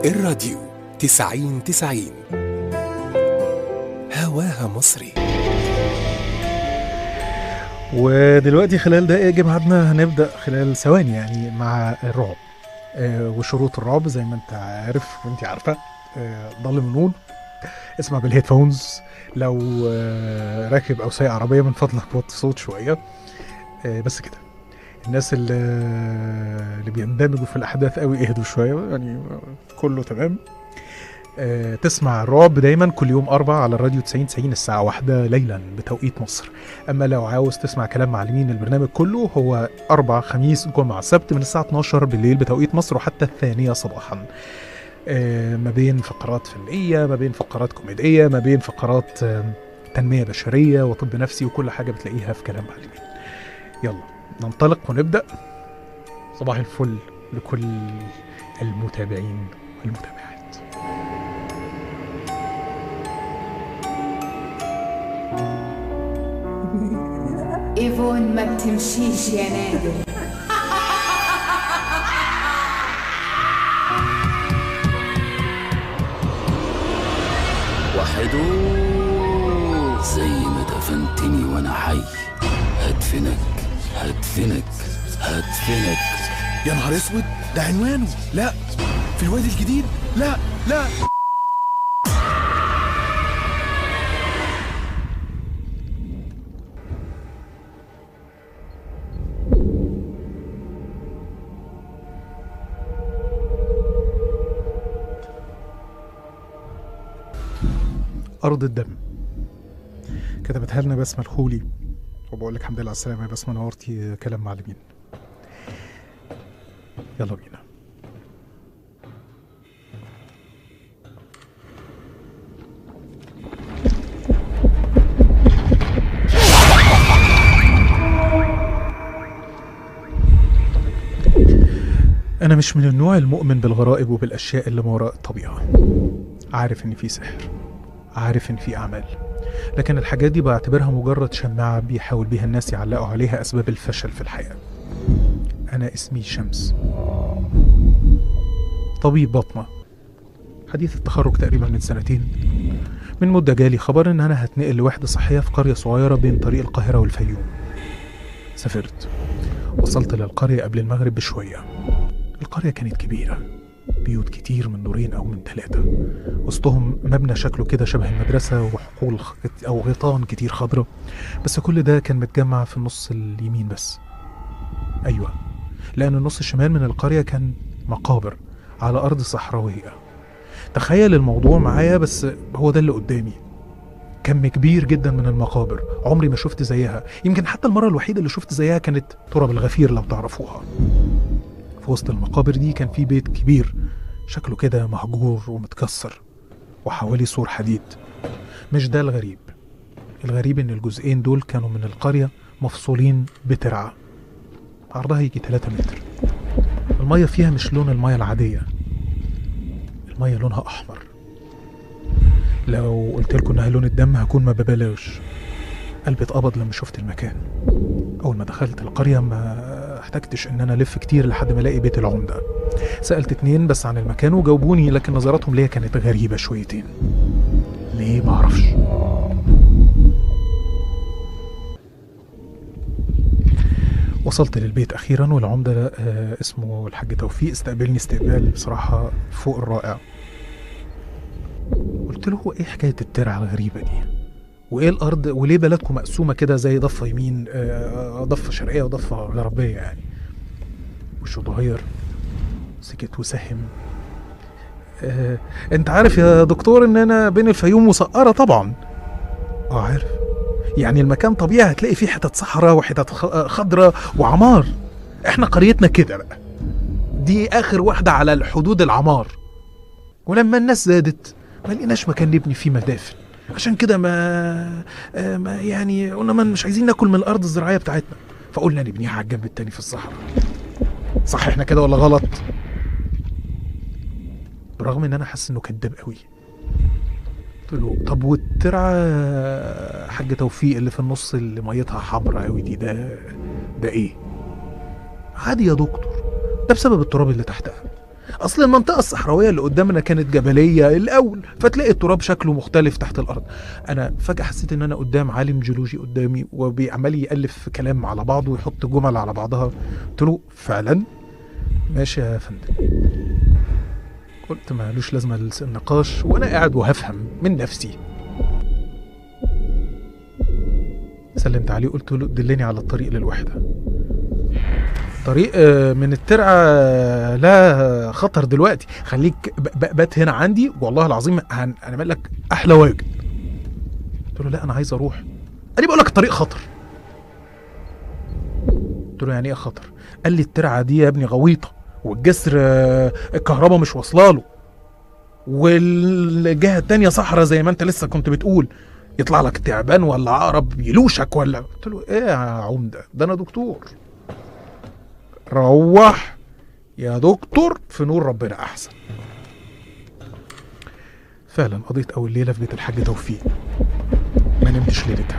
الراديو تسعين تسعين هواها مصري ودلوقتي خلال دقائق ميعادنا هنبدا خلال ثواني يعني مع الرعب آه، وشروط الرعب زي ما انت عارف وانت عارفه آه، ضلم نور اسمع بالهيدفونز لو آه، راكب او سايق عربيه من فضلك وطي صوت شويه آه، بس كده الناس اللي اللي بيندمجوا في الاحداث قوي اهدوا شويه يعني كله تمام آه، تسمع الرعب دايما كل يوم أربع على الراديو 90 90 الساعة واحدة ليلا بتوقيت مصر أما لو عاوز تسمع كلام معلمين البرنامج كله هو أربع خميس جمعة سبت من الساعة 12 بالليل بتوقيت مصر وحتى الثانية صباحا آه، ما بين فقرات فنية ما بين فقرات كوميدية ما بين فقرات آه، تنمية بشرية وطب نفسي وكل حاجة بتلاقيها في كلام معلمين يلا ننطلق ونبدأ صباح الفل لكل المتابعين والمتابعات ايفون ما بتمشيش يا نادر وحدو زي ما دفنتني وانا حي هدفنك هدفنك هدفنك يا نهار اسود ده عنوانه لا في الوادي الجديد لا لا أرض الدم كتبتها لنا بسمة الخولي وبقول لك الحمد لله على السلامة يا بسمة نورتي كلام معلمين يلا بينا أنا مش من النوع المؤمن بالغرائب وبالأشياء اللي ما وراء الطبيعة عارف إن في سحر عارف إن في أعمال لكن الحاجات دي بعتبرها مجرد شماعة بيحاول بيها الناس يعلقوا عليها أسباب الفشل في الحياة أنا اسمي شمس طبيب بطنة حديث التخرج تقريبا من سنتين من مدة جالي خبر إن أنا هتنقل لوحدة صحية في قرية صغيرة بين طريق القاهرة والفيوم سافرت وصلت للقرية قبل المغرب بشوية القرية كانت كبيرة بيوت كتير من دورين أو من ثلاثة وسطهم مبنى شكله كده شبه المدرسة وحقول خ- أو غيطان كتير خضرة بس كل ده كان متجمع في النص اليمين بس أيوة لأن النص الشمال من القرية كان مقابر على أرض صحراوية تخيل الموضوع معايا بس هو ده اللي قدامي كم كبير جدا من المقابر عمري ما شفت زيها يمكن حتى المرة الوحيدة اللي شفت زيها كانت تراب الغفير لو تعرفوها في وسط المقابر دي كان في بيت كبير شكله كده مهجور ومتكسر وحواليه سور حديد مش ده الغريب الغريب ان الجزئين دول كانوا من القرية مفصولين بترعة عرضها يجي 3 متر المية فيها مش لون المية العادية المية لونها أحمر لو قلت لكم انها لون الدم هكون ما ببالغش قلبي اتقبض لما شفت المكان اول ما دخلت القريه ما احتجتش ان انا الف كتير لحد ما الاقي بيت العمده سالت اتنين بس عن المكان وجاوبوني لكن نظراتهم ليا كانت غريبه شويتين ليه ما اعرفش وصلت للبيت اخيرا والعمده آه، اسمه الحاج توفيق استقبلني استقبال بصراحه فوق الرائع قلت له هو ايه حكايه الترعه الغريبه دي وايه الارض وليه بلدكم مقسومه كده زي ضفه يمين آه، ضفه شرقيه وضفه غربيه يعني وشه اتغير سكت وسهم آه، انت عارف يا دكتور ان انا بين الفيوم وسقاره طبعا اه عارف يعني المكان طبيعي هتلاقي فيه حتت صحراء وحتت خ- آه، خضراء وعمار احنا قريتنا كده بقى دي اخر واحده على الحدود العمار ولما الناس زادت ما لقيناش مكان نبني فيه مدافن عشان كده ما, آه، ما يعني قلنا ما مش عايزين ناكل من الارض الزراعيه بتاعتنا فقلنا نبنيها على الجنب التاني في الصحراء صح احنا كده ولا غلط برغم ان انا حاسس انه كداب قوي قلت له طب والترعه حاج توفيق اللي في النص اللي ميتها حمرا قوي دي ده ده ايه عادي يا دكتور ده بسبب التراب اللي تحتها اصل المنطقه الصحراويه اللي قدامنا كانت جبليه الاول فتلاقي التراب شكله مختلف تحت الارض انا فجاه حسيت ان انا قدام عالم جيولوجي قدامي وبيعمل يالف كلام على بعضه ويحط جمل على بعضها قلت له فعلا ماشي يا فندم قلت مالوش لازمه النقاش وانا قاعد وهفهم من نفسي سلمت عليه قلت له دلني على الطريق للوحده طريق آه، من الترعه آه، لا خطر دلوقتي خليك ب- ب- بات هنا عندي والله العظيم هن- هنعمل لك احلى واجب قلت له لا انا عايز اروح قال لي بقول لك الطريق خطر قلت له يعني ايه خطر قال لي الترعه دي يا ابني غويطه والجسر آه، الكهرباء مش واصله له والجهه التانية صحراء زي ما انت لسه كنت بتقول يطلع لك تعبان ولا عقرب يلوشك ولا قلت له ايه يا عمده ده انا دكتور روح يا دكتور في نور ربنا احسن فعلا قضيت اول ليله في بيت الحاج توفيق ما نمتش ليلتها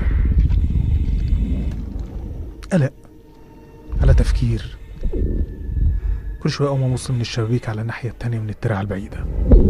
قلق على تفكير كل شويه اقوم ابص من الشبابيك على الناحيه التانية من الترعه البعيده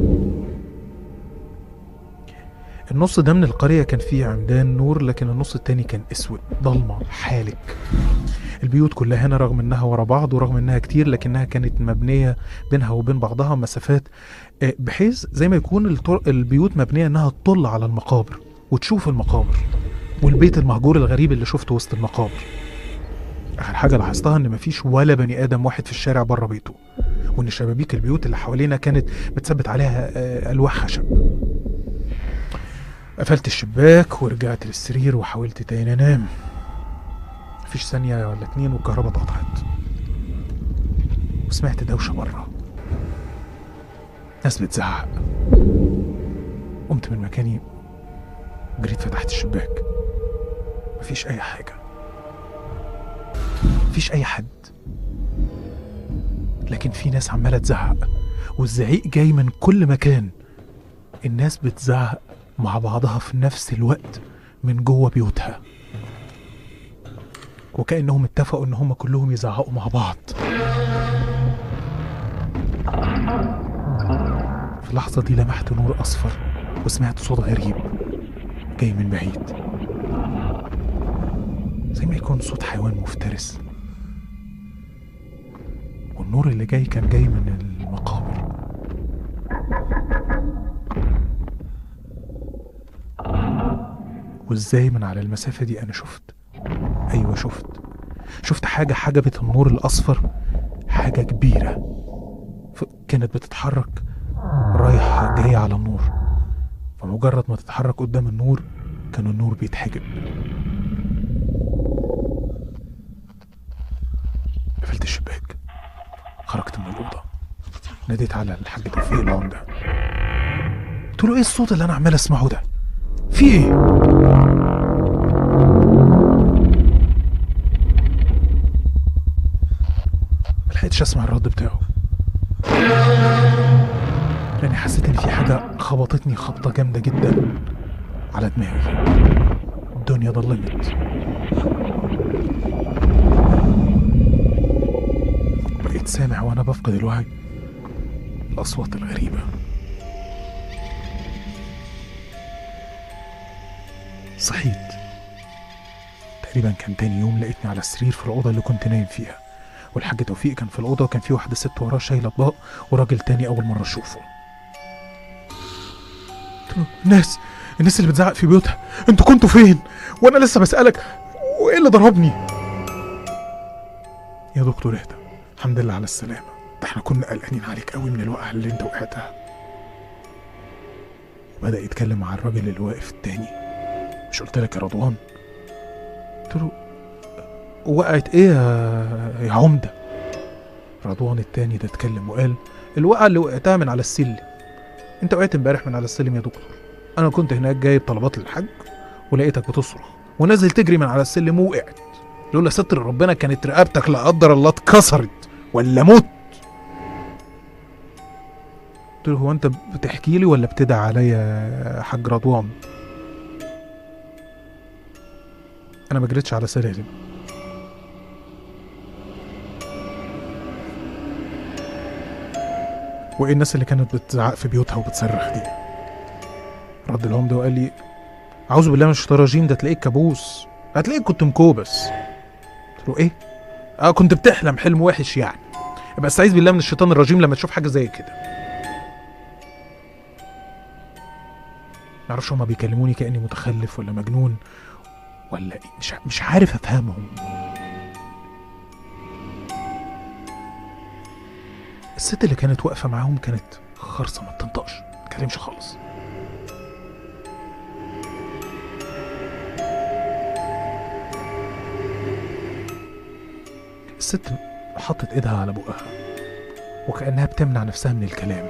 النص ده من القرية كان فيه عمدان نور لكن النص التاني كان اسود ضلمة حالك البيوت كلها هنا رغم انها ورا بعض ورغم انها كتير لكنها كانت مبنية بينها وبين بعضها مسافات آه، بحيث زي ما يكون الطر- البيوت مبنية انها تطل على المقابر وتشوف المقابر والبيت المهجور الغريب اللي شفته وسط المقابر اخر حاجة لاحظتها ان مفيش ولا بني ادم واحد في الشارع بره بيته وان شبابيك البيوت اللي حوالينا كانت متثبت عليها آه، الواح خشب قفلت الشباك ورجعت للسرير وحاولت تاني انام مفيش ثانية ولا اتنين والكهرباء اتقطعت وسمعت دوشة بره ناس بتزعق قمت من مكاني جريت فتحت الشباك مفيش أي حاجة مفيش أي حد لكن في ناس عمالة تزعق والزعيق جاي من كل مكان الناس بتزعق مع بعضها في نفس الوقت من جوه بيوتها وكأنهم اتفقوا ان هم كلهم يزعقوا مع بعض في اللحظة دي لمحت نور أصفر وسمعت صوت غريب جاي من بعيد زي ما يكون صوت حيوان مفترس والنور اللي جاي كان جاي من المقابر وازاي من على المسافة دي أنا شفت أيوة شفت شفت حاجة حجبت النور الأصفر حاجة كبيرة ف- كانت بتتحرك رايحة جاية على النور فمجرد ما تتحرك قدام النور كان النور بيتحجب قفلت الشباك خرجت من الأوضة ناديت على الحاج توفيق العمدة قلت له ايه الصوت اللي انا عمال اسمعه ده في ايه ملحقتش اسمع الرد بتاعه لاني حسيت ان في حاجه خبطتني خبطه جامده جدا على دماغي الدنيا ضلمت بقيت سامع وانا بفقد الوعي الاصوات الغريبه صحيت تقريبا كان تاني يوم لقيتني على السرير في الأوضة اللي كنت نايم فيها والحاج توفيق كان في الأوضة وكان في واحدة ست وراه شايلة أطباق وراجل تاني أول مرة أشوفه قلت له الناس الناس اللي بتزعق في بيوتها انتوا كنتوا فين وانا لسه بسألك وايه اللي ضربني يا دكتور اهدى الحمد لله على السلامة ده احنا كنا قلقانين عليك قوي من الوقعة اللي انت وقعتها بدأ يتكلم مع الراجل اللي واقف التاني مش قلت لك يا رضوان قلت له وقعت ايه يا, يا عمده رضوان التاني ده اتكلم وقال الوقعه اللي وقعتها من على السلم انت وقعت امبارح من على السلم يا دكتور انا كنت هناك جايب طلبات للحج ولقيتك بتصرخ ونازل تجري من على السلم ووقعت لولا ستر ربنا كانت رقبتك لا قدر الله اتكسرت ولا مت قلت له هو انت بتحكي لي ولا بتدعي عليا يا حاج رضوان انا ما جريتش على سلالم وايه الناس اللي كانت بتزعق في بيوتها وبتصرخ دي رد العمده وقال لي اعوذ بالله من الشيطان الرجيم ده تلاقيك كابوس هتلاقيك كنت مكوبس قلت له ايه اه كنت بتحلم حلم وحش يعني يبقى استعيذ بالله من الشيطان الرجيم لما تشوف حاجه زي كده معرفش هما بيكلموني كاني متخلف ولا مجنون ولا إيه مش ع- مش عارف افهمهم الست اللي كانت واقفه معاهم كانت خرصه ما بتنطقش ما تكلمش خالص الست حطت ايدها على بقها وكأنها بتمنع نفسها من الكلام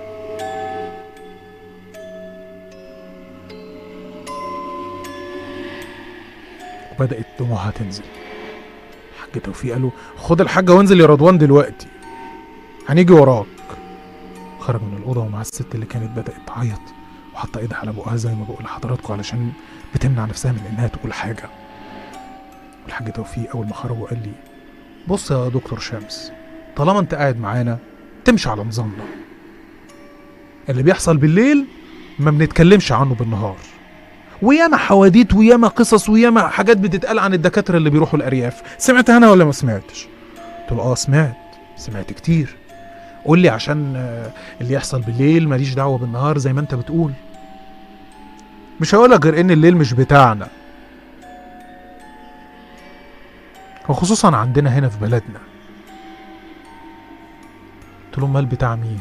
وبدأت دموعها تنزل حاج توفيق قال له خد الحاجة وانزل يا رضوان دلوقتي هنيجي وراك خرج من الأوضة ومع الست اللي كانت بدأت تعيط وحاطة ايدها على بقها زي ما بقول لحضراتكم علشان بتمنع نفسها من انها تقول حاجة والحاج توفيق أول ما خرج وقال لي بص يا دكتور شمس طالما انت قاعد معانا تمشي على نظامنا اللي بيحصل بالليل ما بنتكلمش عنه بالنهار وياما حواديت وياما قصص وياما حاجات بتتقال عن الدكاترة اللي بيروحوا الأرياف سمعت أنا ولا ما سمعتش قلت له اه سمعت سمعت كتير قول لي عشان آه، اللي يحصل بالليل ماليش دعوة بالنهار زي ما انت بتقول مش هقولك غير ان الليل مش بتاعنا وخصوصا عندنا هنا في بلدنا قلت له امال بتاع مين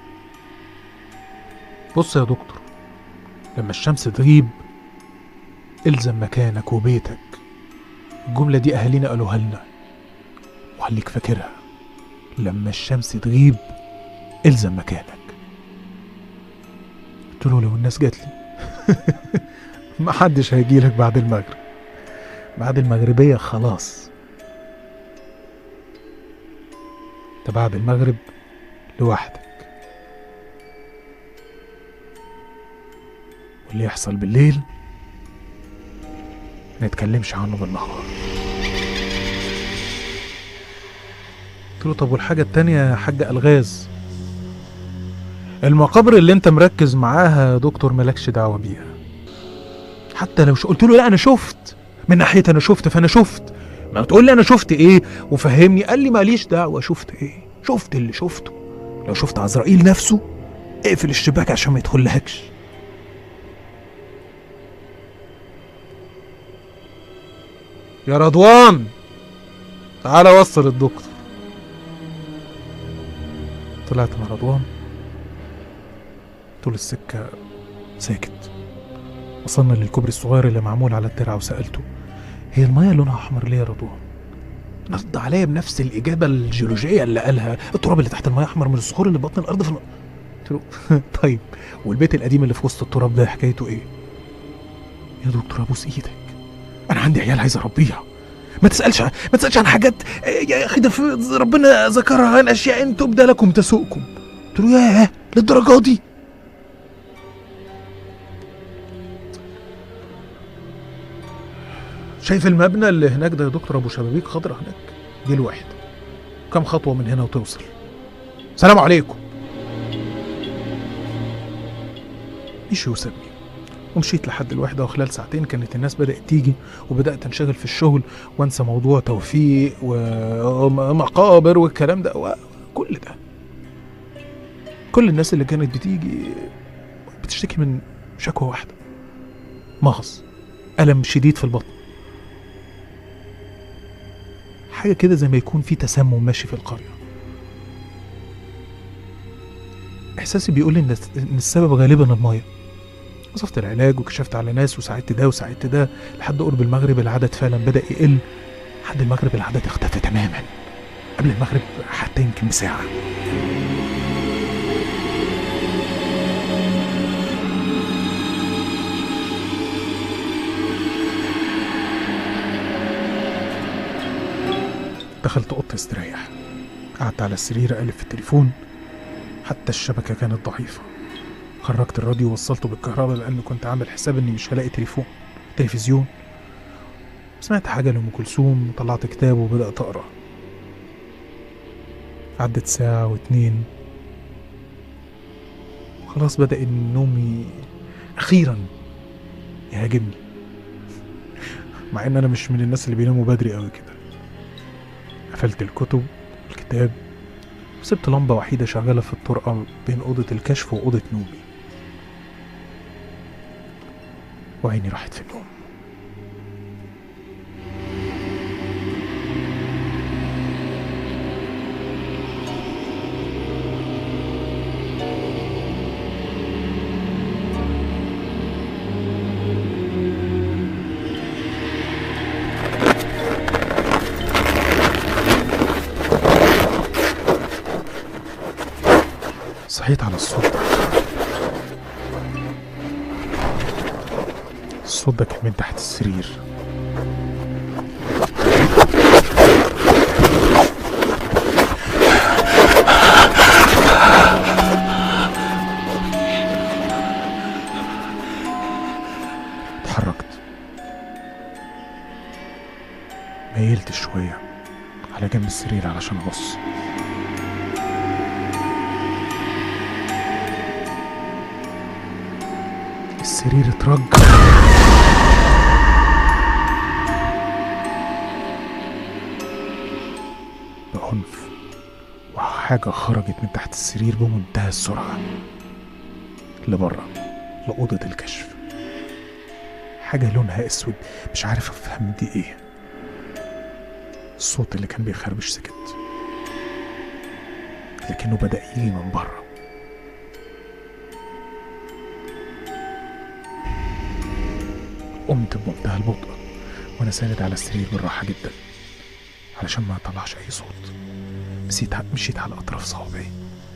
بص يا دكتور لما الشمس تغيب الزم مكانك وبيتك الجملة دي أهالينا قالوها لنا وخليك فاكرها لما الشمس تغيب الزم مكانك قلت له لو الناس جات لي ما حدش هيجيلك بعد المغرب بعد المغربية خلاص انت بعد المغرب لوحدك واللي يحصل بالليل ما نتكلمش عنه بالنهار قلت له طب والحاجة التانية يا حاج ألغاز المقابر اللي انت مركز معاها يا دكتور مالكش دعوة بيها حتى لو ش... قلت له لا انا شفت من ناحية انا شفت فانا شفت ما تقول لي انا شفت ايه وفهمني قال لي ماليش دعوة شفت ايه شفت اللي شفته لو شفت عزرائيل نفسه اقفل الشباك عشان ما يدخلهكش يا رضوان تعالى وصل الدكتور طلعت مع رضوان طول السكة ساكت وصلنا للكوبري الصغير اللي معمول على الترعة وسألته هي المية لونها أحمر ليه يا رضوان؟ رد عليا بنفس الإجابة الجيولوجية اللي قالها التراب اللي تحت المية أحمر من الصخور اللي بطن الأرض في الم... قلت له طيب والبيت القديم اللي في وسط التراب ده حكايته إيه؟ يا دكتور أبوس إيدك أنا عندي عيال عايز أربيها ما تسألش عن... ما تسألش عن حاجات يا أخي ده في- ربنا ذكرها عن أشياء إن تبدى لكم تسؤكم قلت له ياه للدرجة دي شايف المبنى اللي هناك ده يا دكتور ابو شبابيك خضرة هناك دي الواحد كم خطوة من هنا وتوصل سلام عليكم مشي وسابني ومشيت لحد الوحدة وخلال ساعتين كانت الناس بدأت تيجي وبدأت انشغل في الشغل وانسى موضوع توفيق ومقابر والكلام ده وكل ده كل الناس اللي كانت بتيجي بتشتكي من شكوى واحدة مغص ألم شديد في البطن حاجة كده زي ما يكون في تسمم ماشي في القرية إحساسي بيقول لي إن إن السبب غالبا المية وصفت العلاج وكشفت على ناس وساعدت ده وساعدت ده لحد قرب المغرب العدد فعلا بدأ يقل لحد المغرب العدد اختفى تماما قبل المغرب حتى يمكن بساعة دخلت اوضتي استريح قعدت على السرير اقلب في التليفون حتى الشبكه كانت ضعيفه خرجت الراديو ووصلته بالكهرباء لاني كنت عامل حساب اني مش هلاقي تليفون تلفزيون سمعت حاجه لام كلثوم وطلعت كتاب وبدات اقرا عدت ساعه واتنين خلاص بدأ النوم ي- أخيرا يهاجمني مع إن أنا مش من الناس اللي بيناموا بدري أوي كده قفلت الكتب والكتاب وسبت لمبة وحيدة شغالة في الطرقة بين أوضة الكشف وأوضة نومي وعيني راحت في النوم صحيت على الصوت ده الصوت ده كان من تحت السرير اتحركت ميلت شوية على جنب السرير علشان أبص السرير اترج بعنف وحاجة خرجت من تحت السرير بمنتهى السرعة لبره لأوضة الكشف حاجة لونها أسود مش عارف أفهم دي إيه الصوت اللي كان بيخربش سكت لكنه بدأ يجي من بره قمت بمنتهى البطء وانا ساند على السرير بالراحه جدا علشان ما اطلعش اي صوت مشيت مشيت على اطراف صوابعي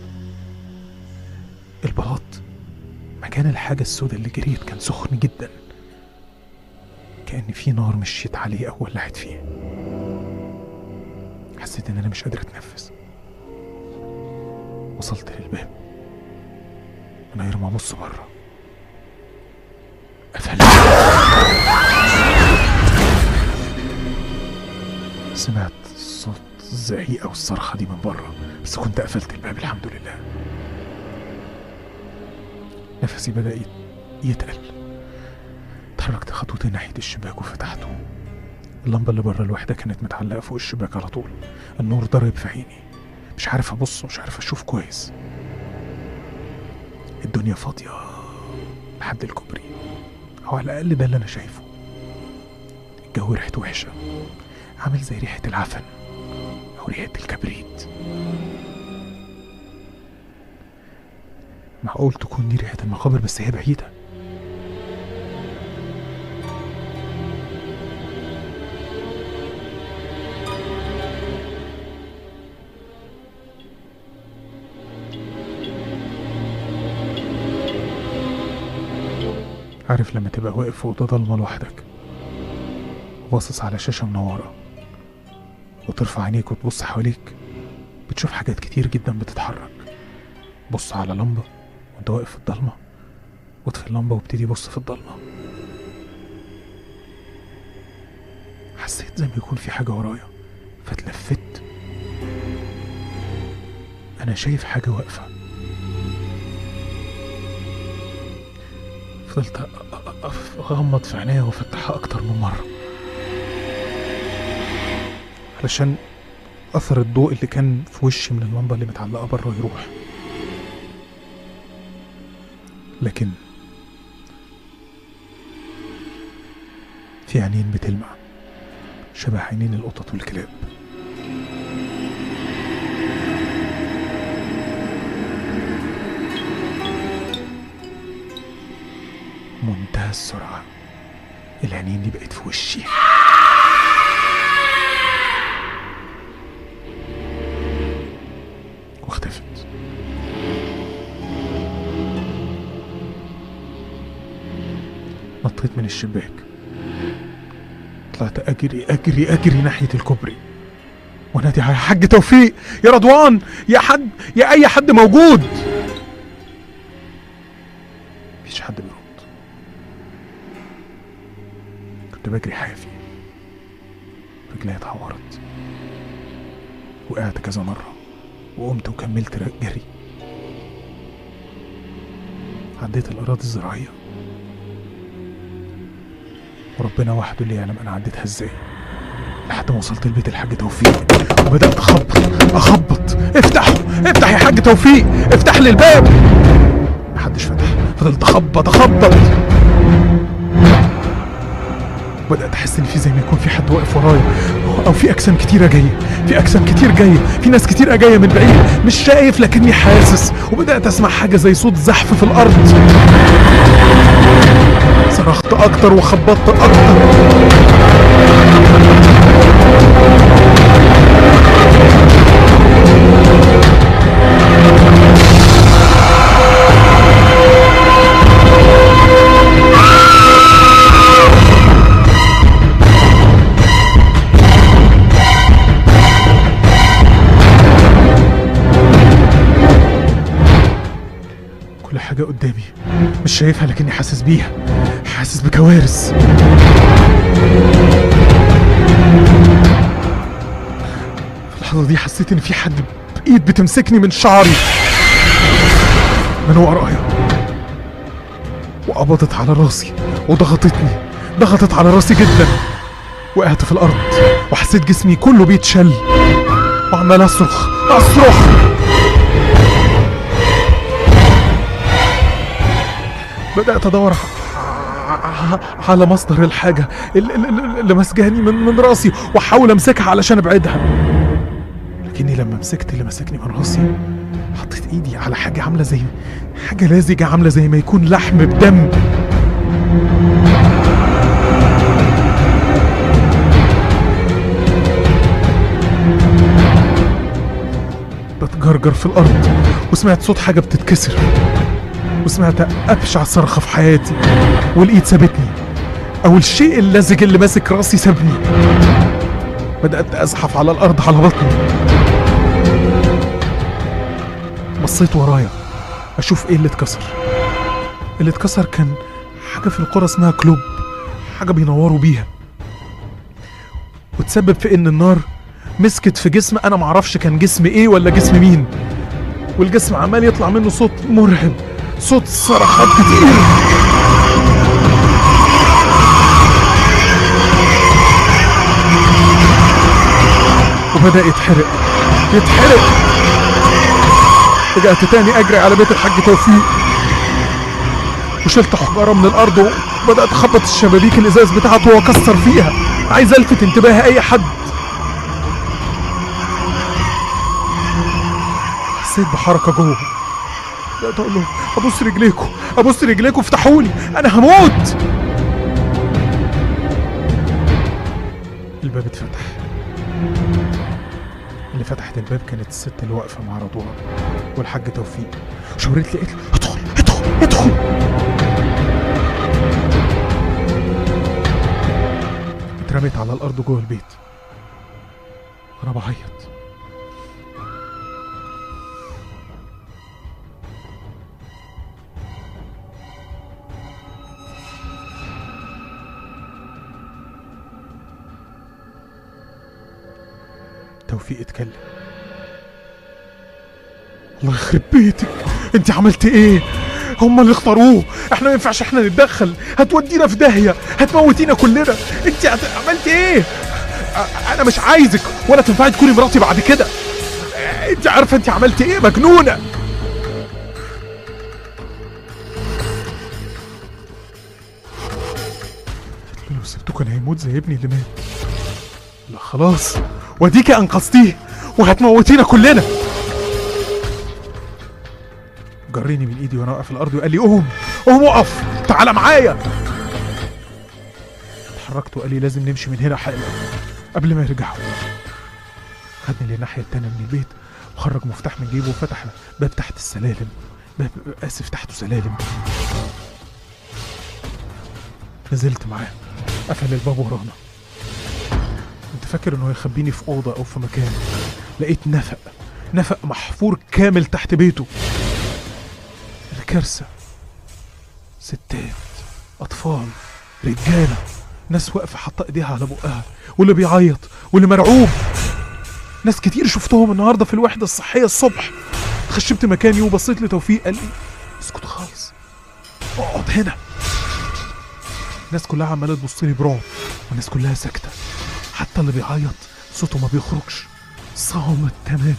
البلاط مكان الحاجه السوداء اللي جريت كان سخن جدا كأن في نار مشيت عليه أو ولعت فيه حسيت إن أنا مش قادر أتنفس وصلت للباب أنا غير ما أبص بره قفلت سمعت صوت الزعيقة والصرخة دي من بره بس كنت قفلت الباب الحمد لله نفسي بدأ يت- يتقل اتحركت خطوتين ناحية الشباك وفتحته اللمبة اللي بره الواحدة كانت متعلقة فوق الشباك على طول النور ضرب في عيني مش عارف أبص ومش عارف أشوف كويس الدنيا فاضية لحد الكوبري أو على الأقل ده اللي أنا شايفه الجو ريحته وحشة عامل زي ريحة العفن أو ريحة الكبريت معقول تكون دي ريحة المقابر بس هي بعيدة عارف لما تبقى واقف في أوضة ضلمة لوحدك باصص على شاشة منورة وترفع عينيك وتبص حواليك بتشوف حاجات كتير جدا بتتحرك بص على لمبة وانت واقف في الضلمة واطفي اللمبة وابتدي بص في الضلمة حسيت زي ما يكون في حاجة ورايا فاتلفت أنا شايف حاجة واقفة فضلت أ- أ- أ- أغمض في عينيا وأفتحها أكتر من مرة علشان أثر الضوء اللي كان في وشي من اللمبة اللي متعلقة بره يروح لكن في عينين بتلمع شبه عينين القطط والكلاب منتهى السرعة العينين دي بقت في وشي واختفت نطيت من الشباك طلعت اجري اجري اجري ناحيه الكوبري ونادي على حاج توفيق يا رضوان يا حد يا اي حد موجود مفيش حد بيرد كنت بجري حافي رجلي اتعورت وقعت كذا مرة وقمت وكملت ر- جري عديت الأراضي الزراعية وربنا وحده اللي يعلم أنا عديتها إزاي لحد ما وصلت لبيت الحاج توفيق وبدأت أخبط أخبط افتحوا افتح يا حاج توفيق افتح لي الباب محدش فتح فضلت أخبط أخبط بدأت أحس إن في زي ما يكون في حد واقف ورايا أو في أجسام كتيرة جاية في أجسام كتير جاية في ناس كتيرة جاية من بعيد مش شايف لكني حاسس وبدأت أسمع حاجة زي صوت زحف في الأرض صرخت أكتر وخبطت أكتر كل حاجة قدامي مش شايفها لكني حاسس بيها حاسس بكوارث في اللحظة دي حسيت إن في حد بإيد بتمسكني من شعري من ورايا وقبضت على راسي وضغطتني ضغطت على راسي جدا وقعت في الأرض وحسيت جسمي كله بيتشل وعمال أصرخ أصرخ بدأت أدور ع- ع- على مصدر الحاجة ال- ال- ال- اللي مسجاني من من راسي وأحاول أمسكها علشان أبعدها لكني لما مسكت اللي مسكني من راسي حطيت إيدي على حاجة عاملة زي حاجة لازجة عاملة زي ما يكون لحم بدم بتجرجر في الأرض وسمعت صوت حاجة بتتكسر وسمعت أبشع صرخة في حياتي والإيد سابتني أو الشيء اللزج اللي ماسك راسي سابني بدأت أزحف على الأرض على بطني بصيت ورايا أشوف إيه اللي اتكسر اللي اتكسر كان حاجة في القرى اسمها كلوب حاجة بينوروا بيها وتسبب في إن النار مسكت في جسم أنا معرفش كان جسم إيه ولا جسم مين والجسم عمال يطلع منه صوت مرعب صوت صرخات كتير وبدأ يتحرق يتحرق رجعت تاني أجري على بيت الحاج توفيق وشلت حجارة من الأرض وبدأت أخبط الشبابيك الإزاز بتاعته وأكسر فيها عايز ألفت انتباه أي حد حسيت بحركة جوه بدأت أقول له أبص رجليكوا أبص رجليكوا افتحولي أنا هموت الباب اتفتح اللي فتحت الباب كانت الست اللي واقفة مع رضوان والحاج توفيق شاورت لي قالت لي ادخل ادخل ادخل اترميت على الأرض جوه البيت وأنا بعيط توفيق اتكلم الله يخرب بيتك انت عملت ايه هم اللي اختاروه احنا ما ينفعش احنا نتدخل هتودينا في داهيه هتموتينا كلنا انت عت- عملت ايه ا- انا مش عايزك ولا تنفعي تكوني مراتي بعد كده انت عارفه انت عملت ايه مجنونه قلت له لو سبته كان هيموت زي ابني اللي مات لا خلاص وديكي انقذتيه وهتموتينا كلنا جريني من ايدي وانا واقف في الارض وقال لي قوم قوم اقف تعالى معايا اتحركت وقال لي لازم نمشي من هنا حالا قبل ما يرجعوا خدني للناحيه التانيه من البيت وخرج مفتاح من جيبه وفتح باب تحت السلالم باب اسف تحته سلالم نزلت معاه قفل الباب ورانا كنت فاكر انه هيخبيني في اوضه او في مكان لقيت نفق نفق محفور كامل تحت بيته الكارثه ستات اطفال رجاله ناس واقفه حاطه ايديها على بقها واللي بيعيط واللي مرعوب ناس كتير شفتهم النهارده في الوحده الصحيه الصبح خشبت مكاني وبصيت لتوفيق قال لي اسكت خالص اقعد هنا الناس كلها عماله تبص لي برعب والناس كلها ساكته حتى اللي بيعيط صوته ما بيخرجش صامت تماما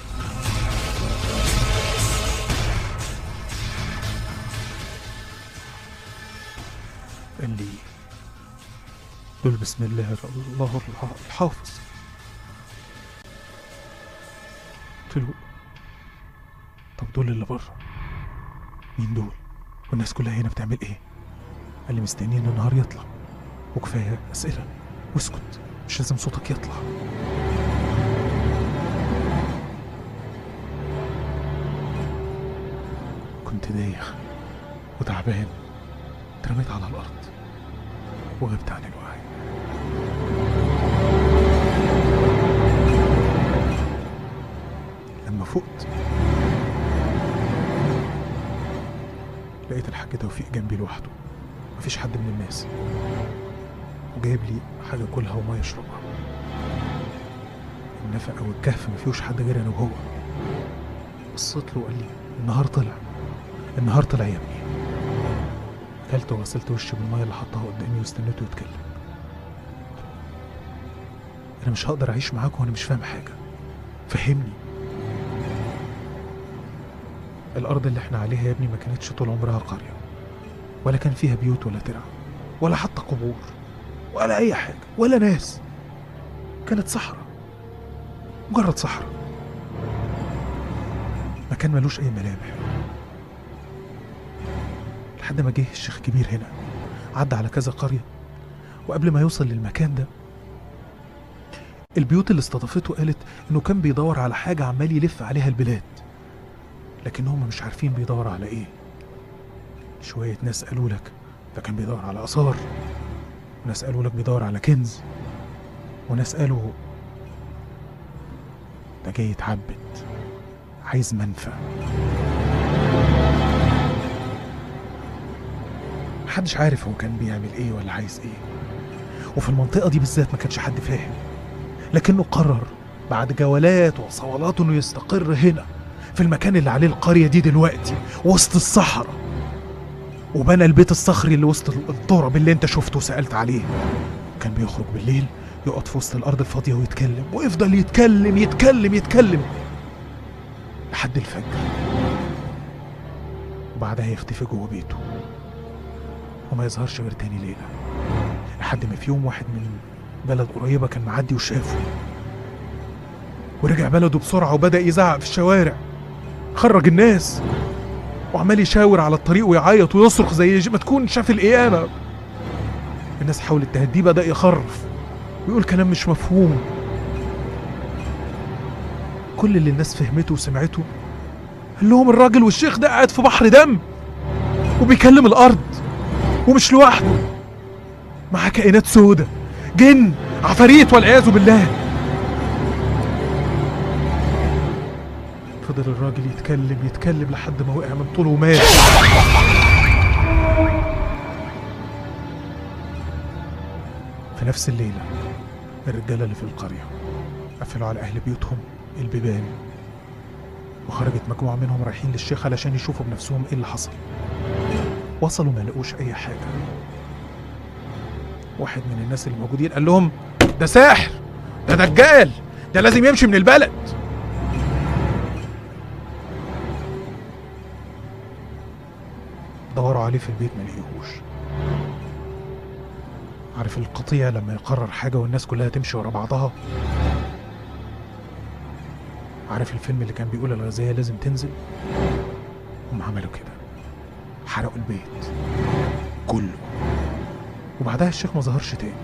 قال لي دول بسم الله الله الحافظ قلت له طب دول اللي بره مين دول والناس كلها هنا بتعمل ايه قال لي مستنيين النهار يطلع وكفايه اسئله واسكت مش لازم صوتك يطلع كنت دايخ وتعبان اترميت على الارض وغبت عن الوعي لما فقت لقيت الحاج توفيق جنبي لوحده مفيش حد من الناس وجايب لي حاجة كلها وما يشربها النفق أو الكهف مفيهوش حد غير أنا وهو بصيت له وقال لي النهار طلع النهار طلع يا ابني أكلت وغسلت وشي بالمية اللي حطها قدامي واستنيته يتكلم أنا مش هقدر أعيش معاك وأنا مش فاهم حاجة فهمني الأرض اللي احنا عليها يا ابني ما كانتش طول عمرها قرية ولا كان فيها بيوت ولا ترع ولا حتى قبور ولا أي حاجة ولا ناس كانت صحراء مجرد صحراء مكان ملوش أي ملامح لحد ما جه الشيخ كبير هنا عدى على كذا قرية وقبل ما يوصل للمكان ده البيوت اللي استضافته قالت انه كان بيدور على حاجة عمال يلف عليها البلاد لكن هم مش عارفين بيدور على ايه شوية ناس قالوا لك ده كان بيدور على آثار وناس قالوا لك بيدور على كنز وناس قالوا ده جاي يتعبد عايز منفى محدش عارف هو كان بيعمل ايه ولا عايز ايه وفي المنطقة دي بالذات ما كانش حد فاهم لكنه قرر بعد جولات وصولات انه يستقر هنا في المكان اللي عليه القرية دي دلوقتي وسط الصحراء وبنى البيت الصخري اللي وسط التراب اللي انت شفته وسألت عليه كان بيخرج بالليل يقعد في وسط الأرض الفاضية ويتكلم ويفضل يتكلم يتكلم يتكلم لحد الفجر وبعدها يختفي جوه بيته وما يظهرش غير تاني ليلة لحد ما في يوم واحد من بلد قريبة كان معدي وشافه ورجع بلده بسرعة وبدأ يزعق في الشوارع خرج الناس وعمال يشاور على الطريق ويعيط ويصرخ زي ما تكون شاف القيامة الناس حاولت تهديه بدأ يخرف ويقول كلام مش مفهوم كل اللي الناس فهمته وسمعته قال لهم الراجل والشيخ ده قاعد في بحر دم وبيكلم الأرض ومش لوحده مع كائنات سودة جن عفاريت والعياذ بالله فضل الراجل يتكلم يتكلم لحد ما وقع من طوله ومات في نفس الليلة الرجالة اللي في القرية قفلوا على أهل بيوتهم البيبان وخرجت مجموعة منهم رايحين للشيخ علشان يشوفوا بنفسهم ايه اللي حصل وصلوا ما لقوش أي حاجة واحد من الناس اللي موجودين قال لهم ده ساحر ده دجال ده لازم يمشي من البلد دوروا عليه في البيت ما لقيهوش عارف القطيع لما يقرر حاجة والناس كلها تمشي ورا بعضها عارف الفيلم اللي كان بيقول الغازية لازم تنزل هم عملوا كده حرقوا البيت كله وبعدها الشيخ ما ظهرش تاني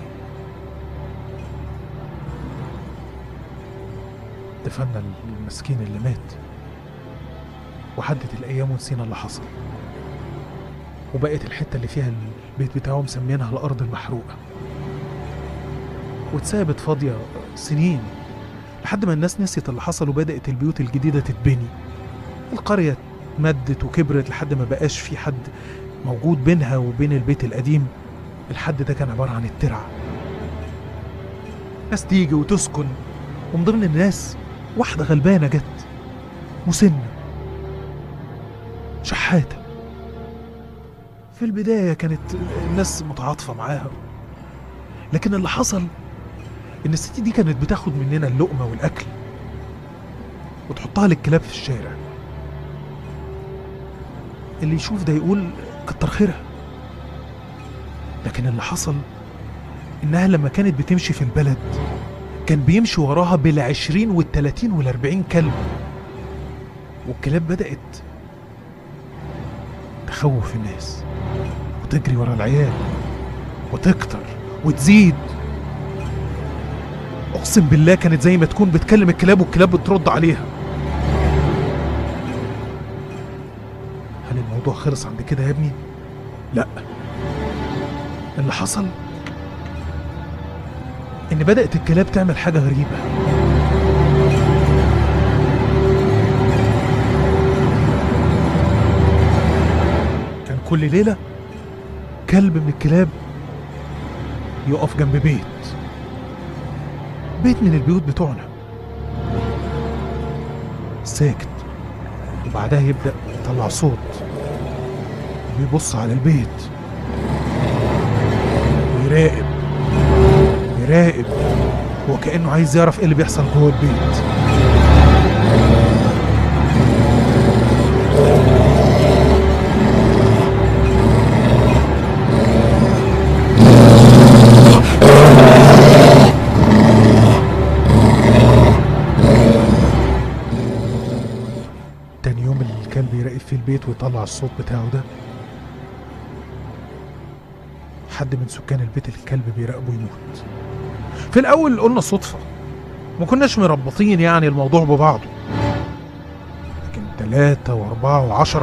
دفنا المسكين اللي مات وعدت الأيام ونسينا اللي حصل وبقت الحتة اللي فيها البيت بتاعه مسمينها الأرض المحروقة واتسابت فاضية سنين لحد ما الناس نسيت اللي حصل وبدأت البيوت الجديدة تتبني القرية اتمدت وكبرت لحد ما بقاش في حد موجود بينها وبين البيت القديم الحد ده كان عبارة عن الترعة ناس تيجي وتسكن ومن ضمن الناس واحدة غلبانة جت مسنة شحاتة في البداية كانت الناس متعاطفة معاها لكن اللي حصل إن الست دي كانت بتاخد مننا اللقمة والأكل وتحطها للكلاب في الشارع اللي يشوف ده يقول كتر خيرها لكن اللي حصل إنها لما كانت بتمشي في البلد كان بيمشي وراها بالعشرين والتلاتين والأربعين كلب والكلاب بدأت تخوف الناس وتجري ورا العيال وتكتر وتزيد اقسم بالله كانت زي ما تكون بتكلم الكلاب والكلاب بترد عليها هل الموضوع خلص عند كده يا ابني لا اللي حصل ان بدات الكلاب تعمل حاجه غريبه كان كل ليله كلب من الكلاب يقف جنب بيت بيت من البيوت بتوعنا ساكت وبعدها يبدأ يطلع صوت ويبص على البيت ويراقب يراقب وكأنه عايز يعرف ايه اللي بيحصل جوه البيت تاني يوم اللي الكلب يراقب في البيت ويطلع الصوت بتاعه ده حد من سكان البيت اللي الكلب بيراقبه يموت في الأول قلنا صدفة ما كناش مربطين يعني الموضوع ببعضه لكن تلاتة وأربعة وعشرة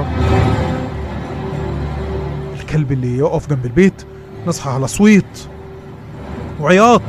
الكلب اللي يقف جنب البيت نصحى على صويت وعياط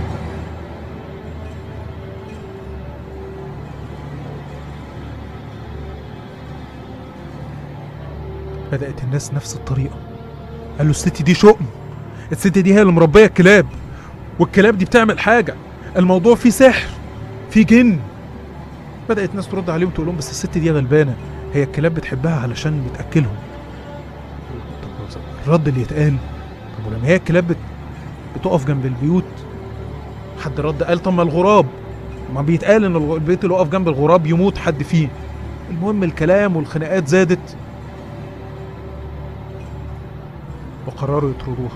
بدأت الناس نفس الطريقة قالوا الست دي شؤم الست دي هي اللي مربية الكلاب والكلاب دي بتعمل حاجة الموضوع فيه سحر فيه جن بدأت ناس ترد عليهم تقول لهم بس الست دي غلبانة هي الكلاب بتحبها علشان بتأكلهم طب الرد اللي يتقال طب ولما هي الكلاب بت... بتقف جنب البيوت حد رد قال طب ما الغراب ما بيتقال ان الغ- البيت اللي يقف جنب الغراب يموت حد فيه المهم الكلام والخناقات زادت وقرروا يطردوها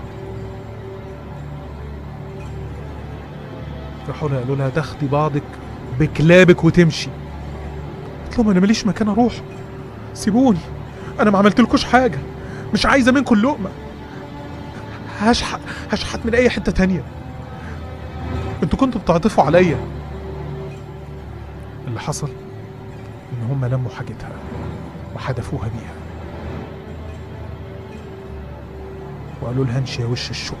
راحوا لها قالوا لها تاخدي بعضك بكلابك وتمشي قلت لهم انا ماليش مكان اروح سيبوني انا ما عملتلكوش حاجه مش عايزه منكم اللقمه هشحت هشحت من اي حته تانية انتوا كنتوا بتعطفوا عليا اللي حصل ان هم لموا حاجتها وحدفوها بيها وقالوا لها امشي يا وش الشوق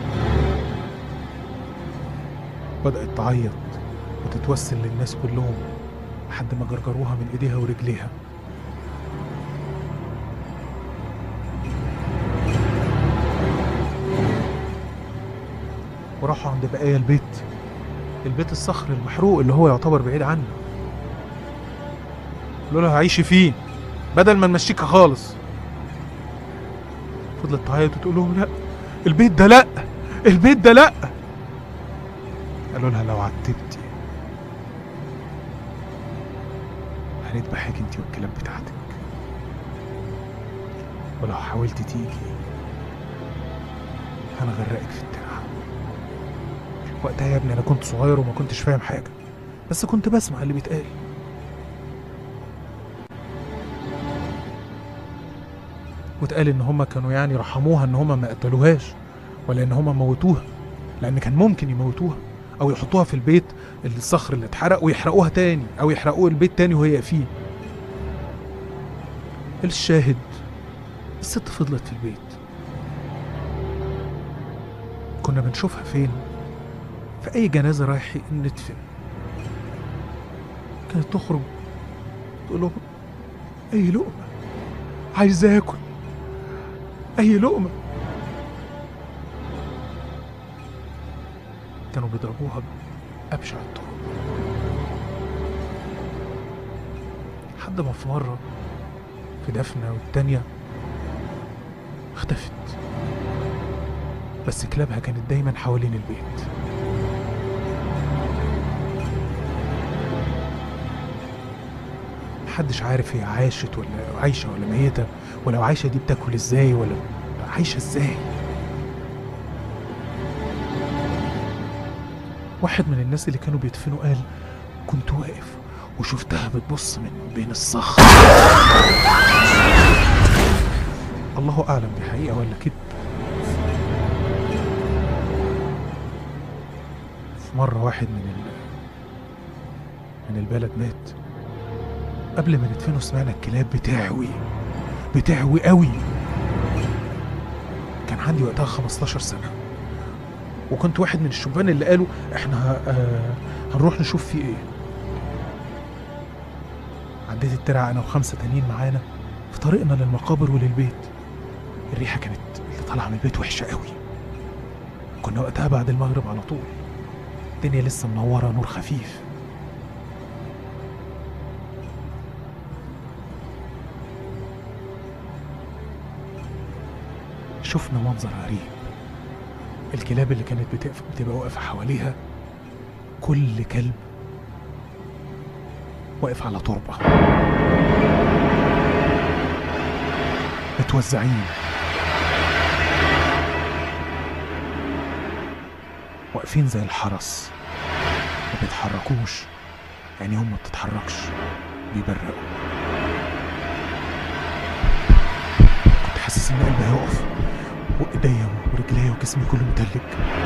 بدأت تعيط وتتوسل للناس كلهم لحد ما جرجروها من ايديها ورجليها وراحوا عند بقايا البيت البيت الصخر المحروق اللي هو يعتبر بعيد عنه قالوا لها عيشي فيه بدل ما نمشيكي خالص فضلت تعيط وتقول لهم لا البيت ده لا البيت ده لا قالوا لها لو عتبتي هنذبحك انت والكلاب بتاعتك ولو حاولت تيجي هنغرقك في الترعه وقتها يا ابني انا كنت صغير وما كنتش فاهم حاجه بس كنت بسمع اللي بيتقال واتقال ان هم كانوا يعني رحموها ان هم ما قتلوهاش ولا ان هم موتوها لان كان ممكن يموتوها او يحطوها في البيت الصخر اللي اتحرق ويحرقوها تاني او يحرقوه البيت تاني وهي فيه الشاهد الست فضلت في البيت كنا بنشوفها فين في اي جنازه رايحين ندفن كانت تخرج تقول لهم اي لقمه عايز اكل اي لقمه كانوا بيضربوها بأبشع الطرق لحد ما في مرة في دفنة والتانية اختفت بس كلابها كانت دايما حوالين البيت محدش عارف هي عاشت ولا عايشة ولا ميتة ولو عايشة دي بتاكل ازاي ولا عايشة ازاي واحد من الناس اللي كانوا بيدفنوا قال كنت واقف وشفتها بتبص من بين الصخر الله اعلم دي حقيقة ولا كده في مرة واحد من ال... من البلد مات قبل ما ندفنه سمعنا الكلاب بتعوي بتعوي قوي كان عندي وقتها 15 سنة وكنت واحد من الشبان اللي قالوا احنا آه هنروح نشوف فيه ايه عديت الترعة انا وخمسة تانيين معانا في طريقنا للمقابر وللبيت الريحة كانت اللي طالعة من البيت وحشة قوي كنا وقتها بعد المغرب على طول الدنيا لسه منورة نور خفيف شفنا منظر غريب الكلاب اللي كانت بتقف بتبقى واقفة حواليها كل كلب واقف على تربة متوزعين واقفين زي الحرس ما بيتحركوش عينيهم ما بتتحركش بيبرقوا كنت حاسس ان قلبي هيقف وايديا ورجليا وجسمي كله متلج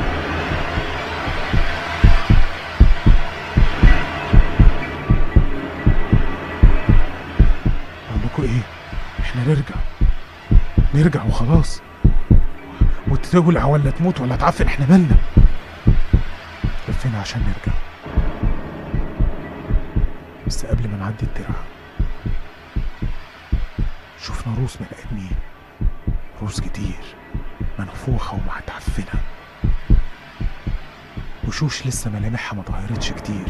اقول لكم ايه احنا نرجع نرجع وخلاص وتولع ولا تموت ولا تعفن احنا مالنا لفينا عشان نرجع بس قبل ما نعدي الترعه شفنا روس بني ادمين روس كتير منفوخة ومتعفنة وشوش لسه ملامحها ما اتغيرتش كتير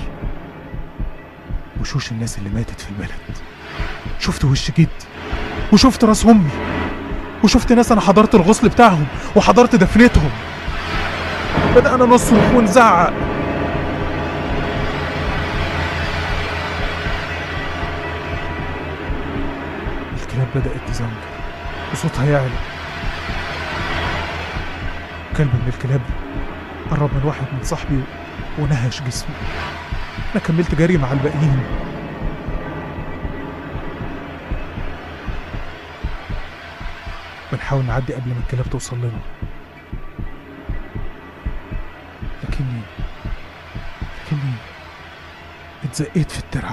وشوش الناس اللي ماتت في البلد شفت وش جدي وشفت راس امي وشفت ناس انا حضرت الغسل بتاعهم وحضرت دفنتهم بدأنا نصرخ ونزعق الكلاب بدأت تزنجر وصوتها يعلى كلب من الكلاب قرب من واحد من صاحبي ونهش جسمه انا كملت جري مع الباقيين بنحاول نعدي قبل ما الكلاب توصل لنا لكني لكني اتزقيت في الترعه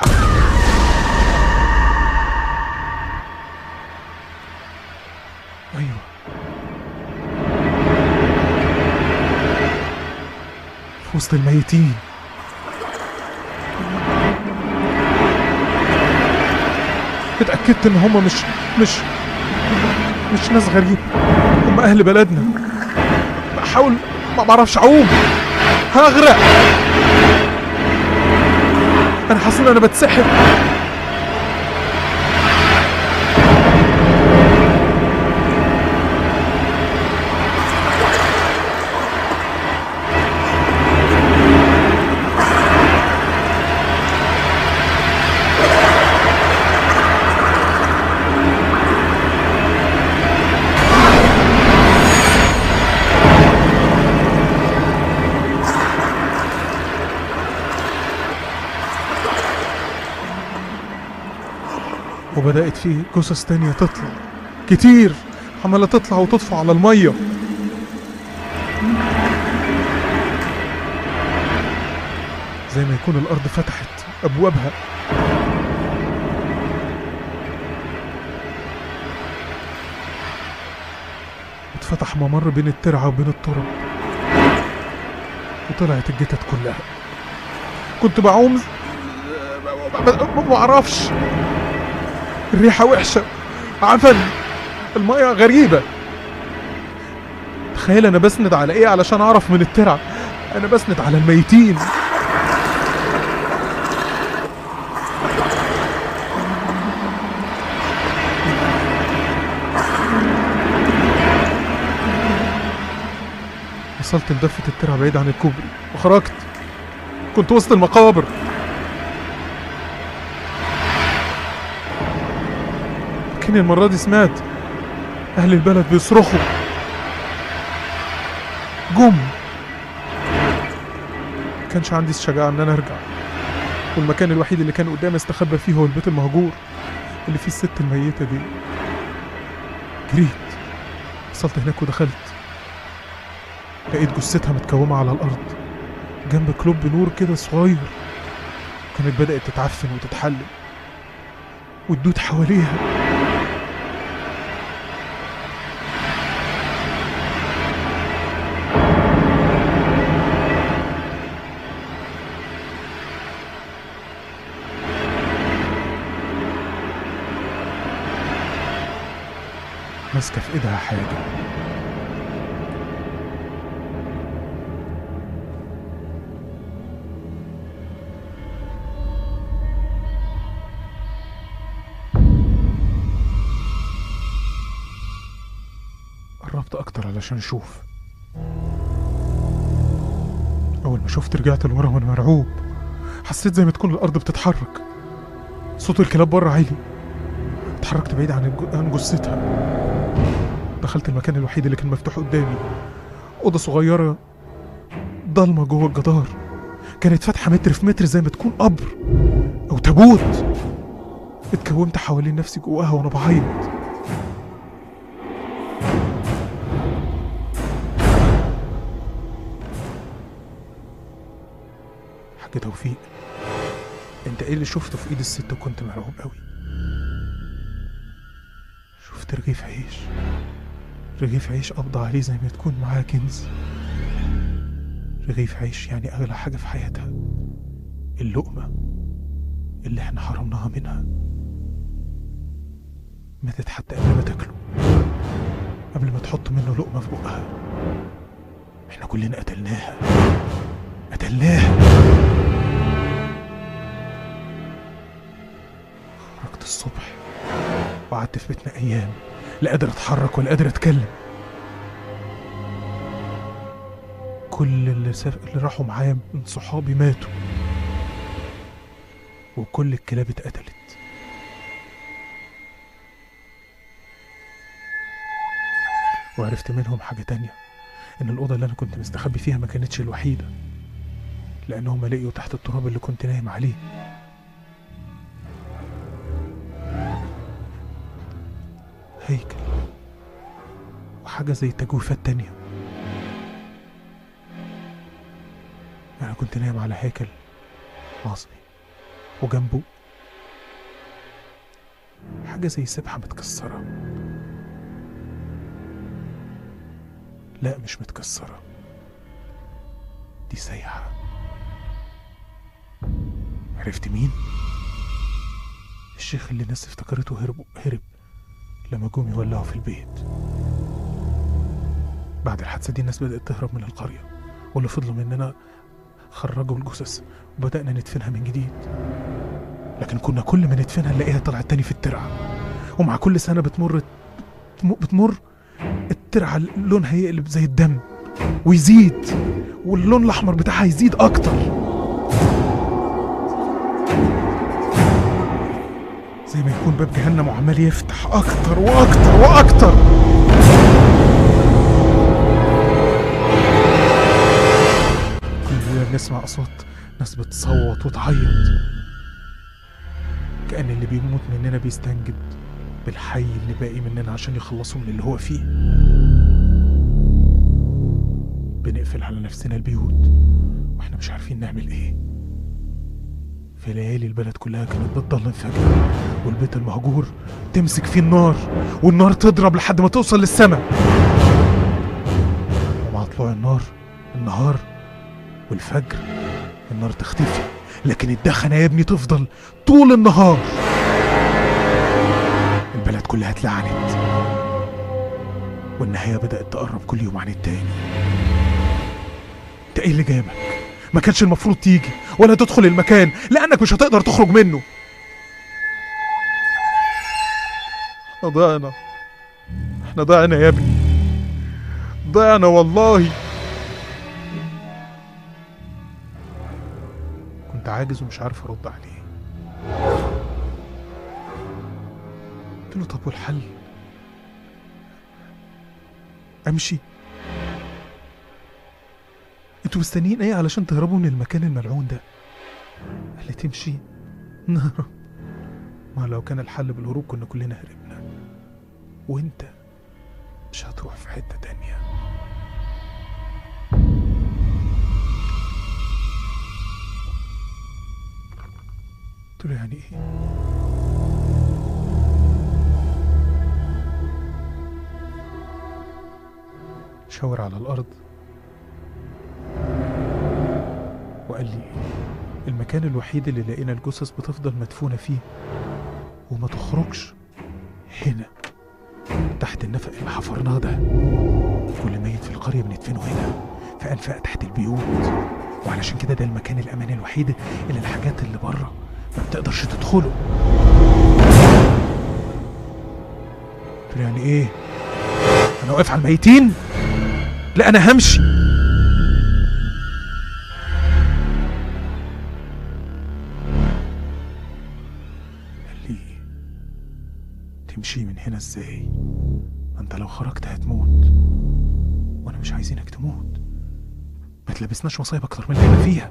ايوه في وسط الميتين اتأكدت ان هم مش مش مش ناس غريبة هم اهل بلدنا بحاول ما بعرفش اعوم هغرق انا حاسس ان انا بتسحب وبدأت فيه جثث تانية تطلع كتير عمالة تطلع وتطفو على المية زي ما يكون الأرض فتحت أبوابها اتفتح ممر بين الترعة وبين التراب وطلعت الجتت كلها كنت بعوم ما بعرفش الريحة وحشة عفن المية غريبة تخيل انا بسند على ايه علشان اعرف من الترع انا بسند على الميتين وصلت لضفة الترعة بعيد عن الكوبري وخرجت كنت وسط المقابر لكن المرة دي سمعت أهل البلد بيصرخوا جم كانش عندي الشجاعة إن أنا أرجع والمكان الوحيد اللي كان قدامي استخبى فيه هو البيت المهجور اللي فيه الست الميتة دي جريت وصلت هناك ودخلت لقيت جثتها متكومة على الأرض جنب كلوب نور كده صغير كانت بدأت تتعفن وتتحلل والدود حواليها ماسكة في ايدها حاجة قربت أكتر علشان أشوف أول ما شفت رجعت لورا وأنا مرعوب حسيت زي ما تكون الأرض بتتحرك صوت الكلاب بره عالي اتحركت بعيد عن الج- عن جثتها دخلت المكان الوحيد اللي كان مفتوح قدامي أوضة صغيرة ضلمة جوه الجدار كانت فاتحة متر في متر زي ما تكون قبر أو تابوت اتكومت حوالين نفسي جواها وأنا بعيط حاجة توفيق انت ايه اللي شفته في ايد الست وكنت مرعوب قوي شفت رغيف عيش رغيف عيش قبض عليه زي ما تكون معاه كنز رغيف عيش يعني اغلى حاجة في حياتها اللقمة اللي احنا حرمناها منها ماتت حتى قبل ما تاكله قبل ما تحط منه لقمة في بقها احنا كلنا قتلناها قتلناها خرجت الصبح وقعدت في بيتنا ايام لا قادر اتحرك ولا قادر اتكلم كل اللي, سف... اللي راحوا معايا من صحابي ماتوا وكل الكلاب اتقتلت وعرفت منهم حاجة تانية إن الأوضة اللي أنا كنت مستخبي فيها ما كانتش الوحيدة لأنهم لقيوا تحت التراب اللي كنت نايم عليه هيكل وحاجة زي تجويفات تانية أنا كنت نايم على هيكل عظمي وجنبه حاجة زي سبحة متكسرة لا مش متكسرة دي سايحة عرفت مين؟ الشيخ اللي الناس افتكرته هرب هرب لما جم يولعوا في البيت بعد الحادثة دي الناس بدأت تهرب من القرية واللي فضلوا مننا خرجوا الجثث وبدأنا ندفنها من جديد لكن كنا كل ما ندفنها نلاقيها طلعت تاني في الترعة ومع كل سنة بتمر بتم- بتمر الترعة لونها يقلب زي الدم ويزيد واللون الأحمر بتاعها يزيد أكتر زي ما يكون باب جهنم وعمال يفتح أكتر وأكتر وأكتر كل ليلة بنسمع أصوات ناس بتصوت وتعيط كأن اللي بيموت مننا بيستنجد بالحي اللي باقي مننا عشان يخلصوا من اللي هو فيه بنقفل على نفسنا البيوت واحنا مش عارفين نعمل ايه في ليالي البلد كلها كانت بتضلم فجأة والبيت المهجور تمسك فيه النار والنار تضرب لحد ما توصل للسماء ومع طلوع النار النهار والفجر النار تختفي لكن الدخنة يا ابني تفضل طول النهار البلد كلها اتلعنت والنهاية بدأت تقرب كل يوم عن التاني انت ايه اللي جابك ما كانش المفروض تيجي ولا تدخل المكان لانك مش هتقدر تخرج منه احنا ضعنا احنا ضعنا يا ابني ضعنا والله عاجز ومش عارف ارد عليه قلت له طب والحل امشي انتوا مستنيين ايه علشان تهربوا من المكان الملعون ده قال لي تمشي نهرب ما لو كان الحل بالهروب كنا كلنا هربنا وانت مش هتروح في حتة تانية قلت له يعني ايه شاور على الارض وقال لي المكان الوحيد اللي لقينا الجثث بتفضل مدفونة فيه وما تخرجش هنا تحت النفق اللي حفرناه ده كل ميت في القرية بندفنه هنا في أنفاق تحت البيوت وعلشان كده ده المكان الأمان الوحيد اللي الحاجات اللي بره ما بتقدرش تدخله قلت له يعني ايه انا واقف على الميتين لا انا همشي قال لي تمشي من هنا ازاي ما انت لو خرجت هتموت وانا مش عايزينك تموت ما تلبسناش مصايب اكتر من اللي احنا فيها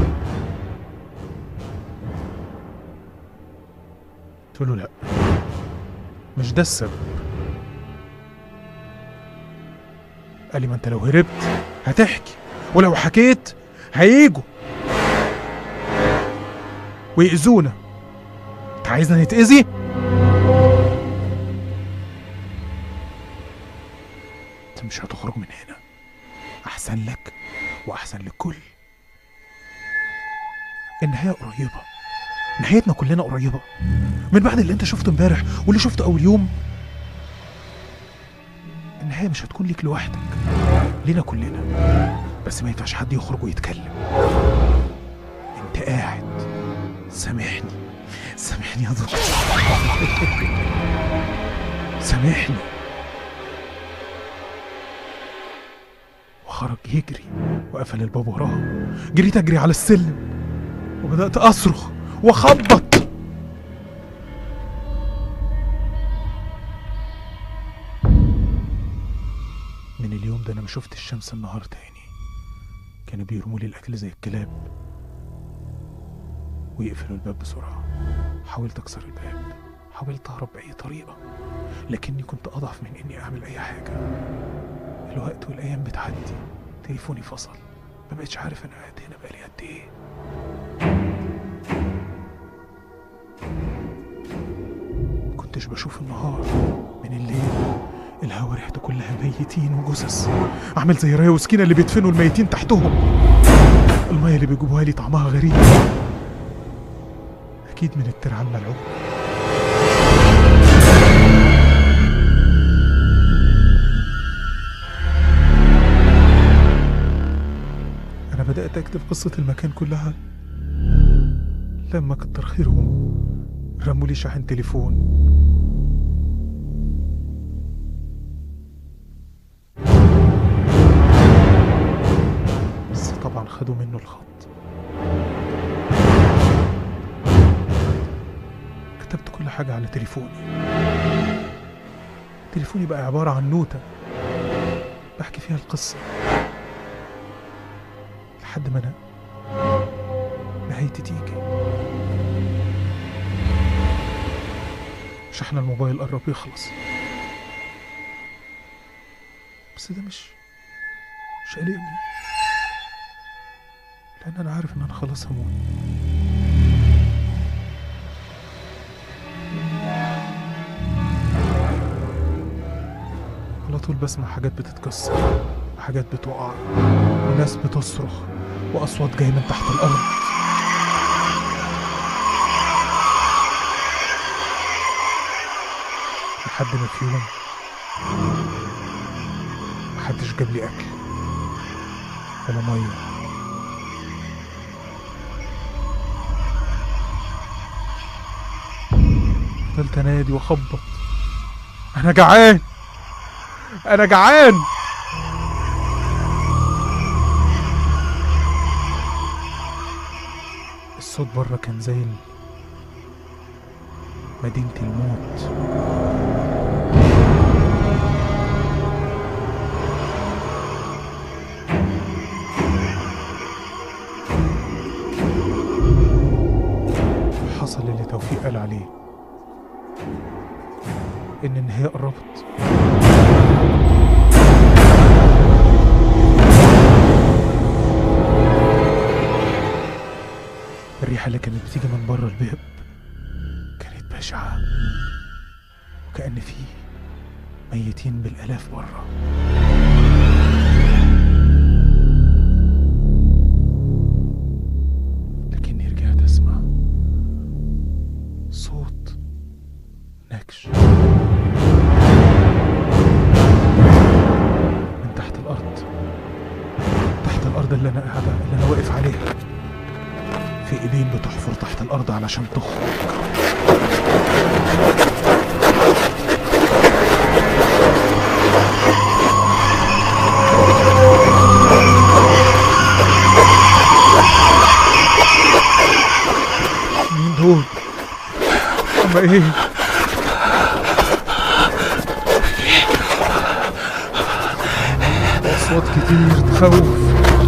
قلت له لا مش ده السبب قال لي ما انت لو هربت هتحكي ولو حكيت هيجوا ويأذونا انت عايزنا نتأذي انت مش هتخرج من هنا احسن لك واحسن للكل النهاية قريبة نهايتنا كلنا قريبة من بعد اللي انت شفته امبارح واللي شفته اول يوم النهاية مش هتكون ليك لوحدك لينا كلنا بس ما ينفعش حد يخرج ويتكلم انت قاعد سامحني سامحني يا دكتور سامحني وخرج يجري وقفل الباب وراه جريت اجري على السلم وبدات اصرخ واخبط من اليوم ده انا ما شفت الشمس النهار تاني كانوا بيرموا لي الاكل زي الكلاب ويقفلوا الباب بسرعه حاولت اكسر الباب حاولت اهرب باي طريقه لكني كنت اضعف من اني اعمل اي حاجه الوقت والايام بتعدي تليفوني فصل ما بقتش عارف انا قاعد هنا بقالي قد ايه كنتش بشوف النهار من الليل الهوا ريحته كلها ميتين وجثث عامل زي رايه وسكينه اللي بيدفنوا الميتين تحتهم الميه اللي بيجيبوها لي طعمها غريب اكيد من الترعه الملعون انا بدات اكتب قصه المكان كلها لما كتر خيرهم رموا لي شاحن تليفون بس طبعا خدوا منه الخط كتبت كل حاجة على تليفوني تليفوني بقى عبارة عن نوتة بحكي فيها القصة لحد ما أنا نهايتي تيجي شحن الموبايل قرب يخلص بس ده مش مش قلقني لأن أنا عارف إن أنا خلاص هموت على طول بسمع حاجات بتتكسر وحاجات بتقع وناس بتصرخ وأصوات جاية من تحت الأرض لحد ما في يوم محدش جاب لي أكل ولا مية فضلت انادي واخبط انا جعان انا جعان الصوت بره كان زي ال- مدينة الموت حصل اللي توفيق قال عليه إن النهاية قربت الريحة اللي كانت بتيجي من بره الباب كانت بشعة وكأن في ميتين بالآلاف بره لكني رجعت أسمع صوت نكش من تحت الأرض تحت الأرض اللي أنا قاعدة اللي أنا واقف عليها في ايدين بتحفر تحت الارض علشان تخرج مين دول؟ هما ايه؟ اصوات كتير تخوف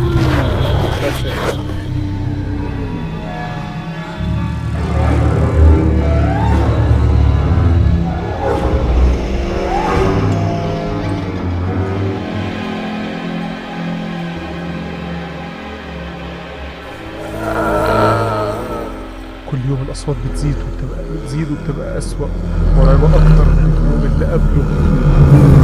كل يوم الأصوات بتزيد وبتبقى بتزيد وبتبقى أسوأ مرعبة أكتر من اليوم اللي قبله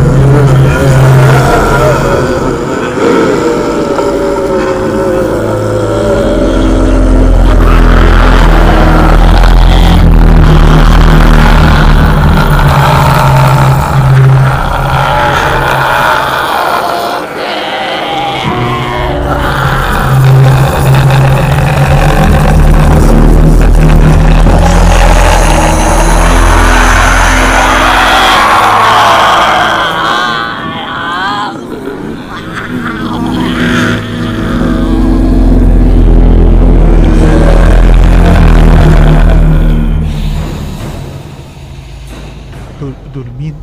دول, دول مين؟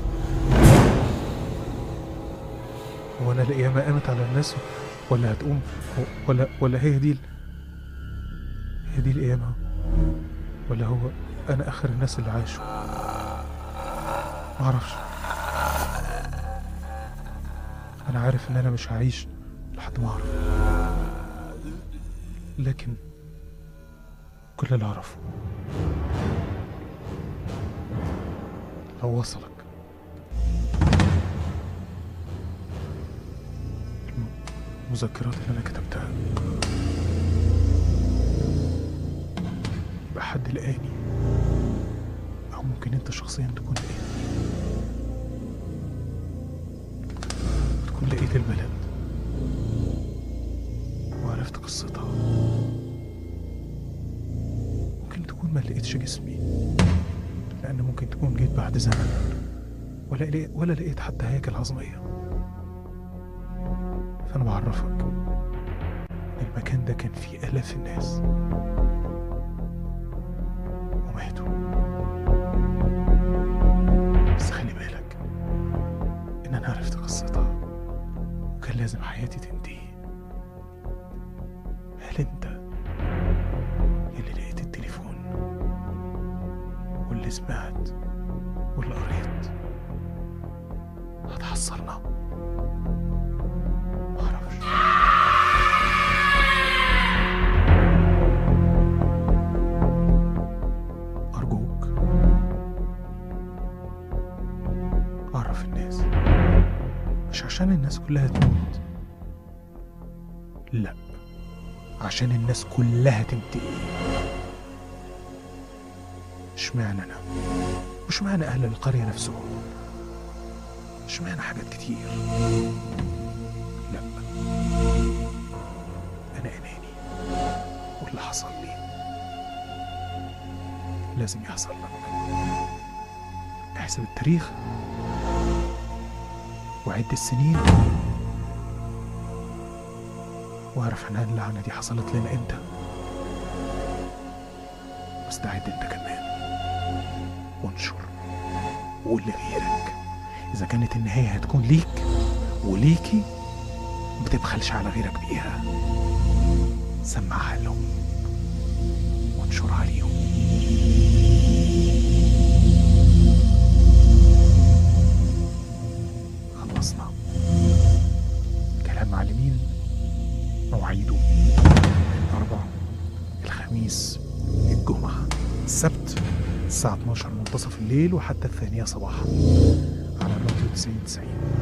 هو أنا القيامة قامت على الناس ولا هتقوم هو- ولا ولا هي دي ال- هي دي القيامة ولا هو أنا آخر الناس اللي عاشوا معرفش أنا عارف إن أنا مش هعيش لحد ما أعرف لكن كل اللي أعرفه لو وصلك الم- المذكرات اللي أنا كتبتها يبقى حد لقاني أو ممكن أنت شخصيا تكون لقيتني تكون لقيت البلد وعرفت قصتها ممكن تكون ما لقيتش جسمي لأن ممكن تكون جيت بعد زمن ولا لقيت ولا لقيت حتى هيكل عظمية فأنا بعرفك إن المكان ده كان فيه آلاف الناس وماتوا بس خلي بالك إن أنا عرفت قصتها وكان لازم حياتي تنتهي هل أنت اللي لقيت التليفون واللي سمعت واللي قريت هتحصلنا معرفش أرجوك أعرف الناس مش عشان الناس كلها تموت لا عشان الناس كلها تنتهي اشمعنى انا واشمعنى اهل القريه نفسهم اشمعنى حاجات كتير لا انا اناني واللي حصل لي لازم يحصل لك احسب التاريخ وعد السنين واعرف ان اللعنه دي حصلت لنا امتى واستعد انت كمان وانشر وقول لغيرك اذا كانت النهايه هتكون ليك وليكي ما تبخلش على غيرك بيها سمعها لهم وانشرها ليهم خلصنا كلام معلمين مواعيده الأربع الخميس الجمعة السبت الساعة 12 منتصف الليل وحتى الثانية صباحا على الراديو 90 90